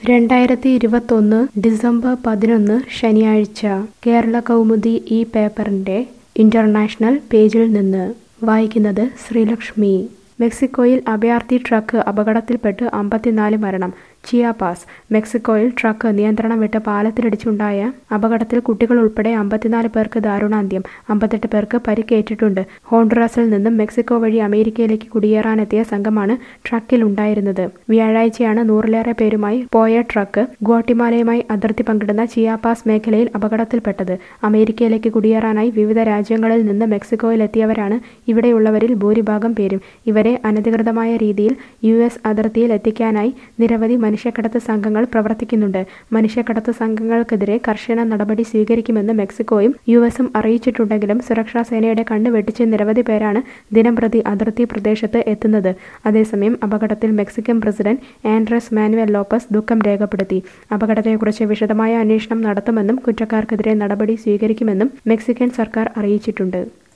രണ്ടായിരത്തി ഇരുപത്തൊന്ന് ഡിസംബർ പതിനൊന്ന് ശനിയാഴ്ച കേരള കൗമുദി ഈ പേപ്പറിന്റെ ഇന്റർനാഷണൽ പേജിൽ നിന്ന് വായിക്കുന്നത് ശ്രീലക്ഷ്മി മെക്സിക്കോയിൽ അഭയാർത്ഥി ട്രക്ക് അപകടത്തിൽപ്പെട്ട് അമ്പത്തിനാല് മരണം ചിയാപാസ് മെക്സിക്കോയിൽ ട്രക്ക് നിയന്ത്രണം വിട്ട് പാലത്തിലിടിച്ചുണ്ടായ അപകടത്തിൽ കുട്ടികൾ ഉൾപ്പെടെ അമ്പത്തിനാല് പേർക്ക് ദാരുണാന്ത്യം അമ്പത്തെട്ട് പേർക്ക് പരിക്കേറ്റിട്ടുണ്ട് ഹോണ്ടുറാസിൽ നിന്നും മെക്സിക്കോ വഴി അമേരിക്കയിലേക്ക് കുടിയേറാനെത്തിയ സംഘമാണ് ട്രക്കിലുണ്ടായിരുന്നത് വ്യാഴാഴ്ചയാണ് നൂറിലേറെ പേരുമായി പോയ ട്രക്ക് ഗ്വാട്ടിമാലയുമായി അതിർത്തി പങ്കിടുന്ന ചിയാപാസ് മേഖലയിൽ അപകടത്തിൽപ്പെട്ടത് അമേരിക്കയിലേക്ക് കുടിയേറാനായി വിവിധ രാജ്യങ്ങളിൽ നിന്ന് മെക്സിക്കോയിലെത്തിയവരാണ് ഇവിടെയുള്ളവരിൽ ഭൂരിഭാഗം പേരും ഇവരെ അനധികൃതമായ രീതിയിൽ യു എസ് അതിർത്തിയിൽ എത്തിക്കാനായി നിരവധി മനുഷ്യക്കടത്ത് സംഘങ്ങൾ പ്രവർത്തിക്കുന്നുണ്ട് മനുഷ്യക്കടത്ത് സംഘങ്ങൾക്കെതിരെ കർശന നടപടി സ്വീകരിക്കുമെന്ന് മെക്സിക്കോയും യു എസും അറിയിച്ചിട്ടുണ്ടെങ്കിലും സുരക്ഷാ സേനയുടെ കണ്ണ് വെട്ടിച്ച് നിരവധി പേരാണ് ദിനംപ്രതി അതിർത്തി പ്രദേശത്ത് എത്തുന്നത് അതേസമയം അപകടത്തിൽ Mexican president Andres Manuel Lopez ദുഃഖം രേഖപ്പെടുത്തി അപകടത്തെക്കുറിച്ച് വിശദമായ അന്വേഷണം നടത്തുമെന്നും കുറ്റക്കാർക്കെതിരെ നടപടി സ്വീകരിക്കുമെന്നും മെക്സിക്കൻ സർക്കാർ അറിയിച്ചിട്ടുണ്ട്